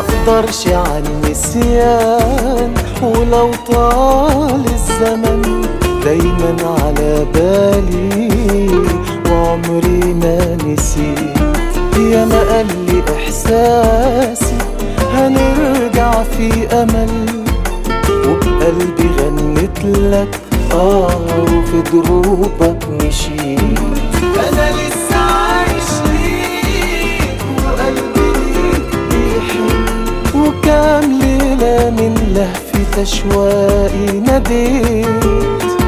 اقدرش عن نسيان ولو طال الزمن دايما على بالي وعمري ما نسيت يا ما قال لي احساسي هنرجع في امل وبقلبي غنت لك اه وفي دروبك مشيت انا لسه عايش ليك وقلبي ليك بيحن وكام ليلة من لهفة أشواقي ناديت